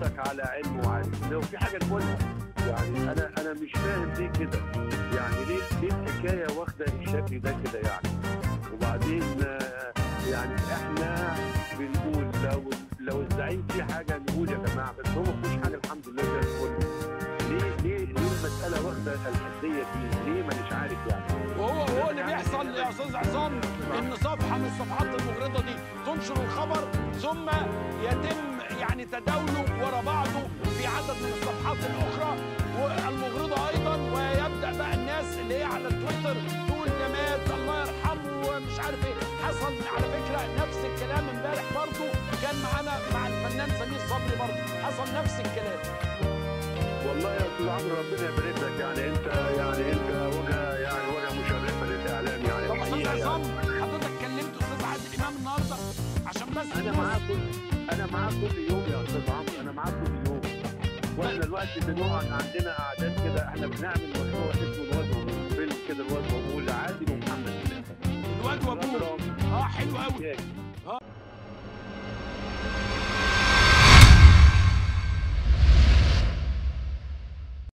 حضرتك على علم وعارف لو في حاجه نقولها يعني انا انا مش فاهم ليه كده يعني ليه ليه الحكايه واخده الشكل ده كده يعني وبعدين آه، يعني احنا بنقول لو لو الزعيم في حاجه نقول يا جماعه بس هو ما فيهوش حاجه الحمد لله زي الفل ليه ليه ليه المساله واخده الحساسيه دي ليه مانيش عارف يعني وهو هو اللي بيحصل يا استاذ عصام ان صفحه من الصفحات المغرضه دي تنشر الخبر ثم يتم يعني تداوله ورا بعضه في عدد من الصفحات الاخرى والمغرضه ايضا ويبدا بقى الناس اللي هي على تويتر تقول ده مات الله يرحمه ومش عارف ايه حصل على فكره نفس الكلام امبارح برضه كان معانا مع الفنان سمير صبري برضه حصل نفس الكلام والله يا استاذ عمرو ربنا يبارك لك يعني انت يعني انت وجهه يعني وجهه مشرفه للاعلام يعني طب استاذ الحقيقة عصام يعني. حضرتك كلمت استاذ عادل امام النهارده عشان بس انا الناس- معاك كل انا معاك كل يوم يا استاذ عمرو انا معاك كل يوم واحنا دلوقتي بنقعد عندنا قعدات كده احنا بنعمل مشروع اسمه الواد وابوه فيلم كده الواد وابوه لعادل ومحمد الواد وابوه اه حلو قوي اه